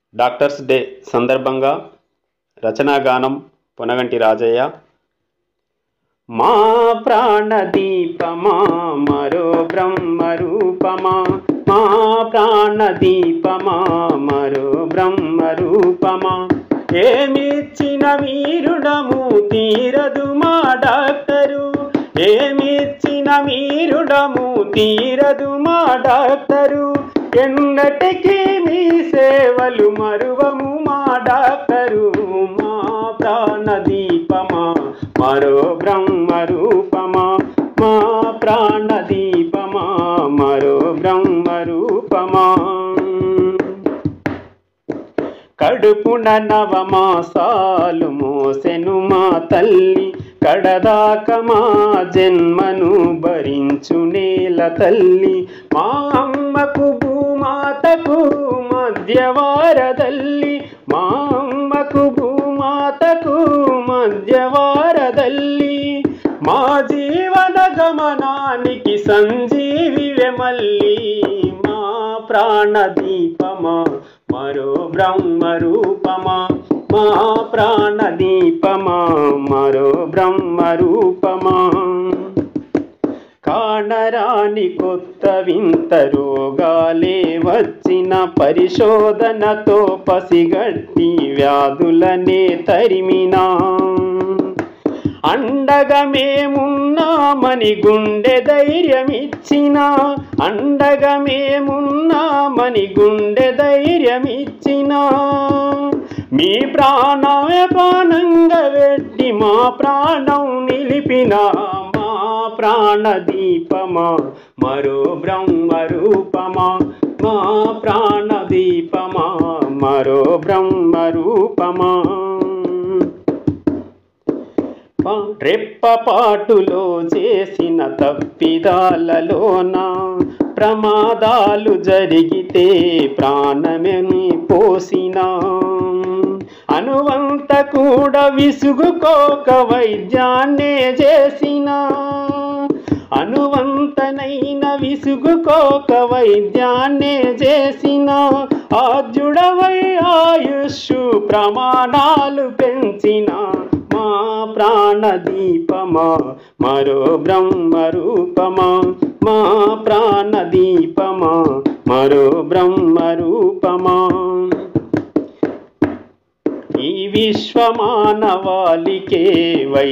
doctors day సందర్భంగా రచనాగానం పొనగంటి రాజయ్య మా ప్రాణదీపమా మరో బ్రహ్మరూపమా మా ప్రాణదీపమా మరో బ్రహ్మరూపమా ఏమిచ్చిన వీరుడము తీరదు మా డాక్టరు ఏమిచ్చిన వీరుడము తీరదు మా డాక్టరు ఎన్నటికీ మీ సేవలు మరువము మా డాక్టరు మా ప్రాణదీపమా మరో బ్రహ్మరూపమా మా ప్రాణదీపమా మరో బ్రహ్మరూపమా కడుపున నవమాసాలు మోసెను మా తల్లి కడదాక మా జన్మను భరించు నేల తల్లి మా అమ్మకు భూమాతకు మధ్యవారదల్లి మా అమ్మకు భూమాతకు మధ్యవారదల్లి మా జీవన గమనానికి సంజీవివే మళ్ళీ మా ప్రాణదీపమా మరో బ్రహ్మరూపమా మా ప్రాణదీపమా మరో బ్రహ్మరూపమా కానరాని కొత్త వింత రోగాలే వచ్చిన పరిశోధనతో పసిగట్టి వ్యాధులనే తరిమినా అండగా మేమున్నామని గుండె ధైర్యమిచ్చిన అండగా మేమున్నామని గుండె ధైర్యమిచ్చిన మీ ప్రాణమే ప్రాణంగా పెట్టి మా ప్రాణం నిలిపిన మా ప్రాణదీపమా మరో బ్రహ్మరూపమా మా ప్రాణదీపమా మరో బ్రహ్మరూపమా రెప్పపాటులో చేసిన తప్పిదాలలోన ప్రమాదాలు జరిగితే ప్రాణమని పోసిన అనువంత కూడా విసుగుకోక వైద్యాన్నే చేసిన అనువంతనైన విసుగుకోక వైద్యాన్నే చేసిన ఆద్యుడవై ఆయుష్ ప్రమాణాలు పెంచిన మా ప్రాణదీపమా మరో బ్రహ్మరూపమా మా ప్రాణదీపమా మరో బ్రహ్మరూపమా ఈ విశ్వమానవాళికే వై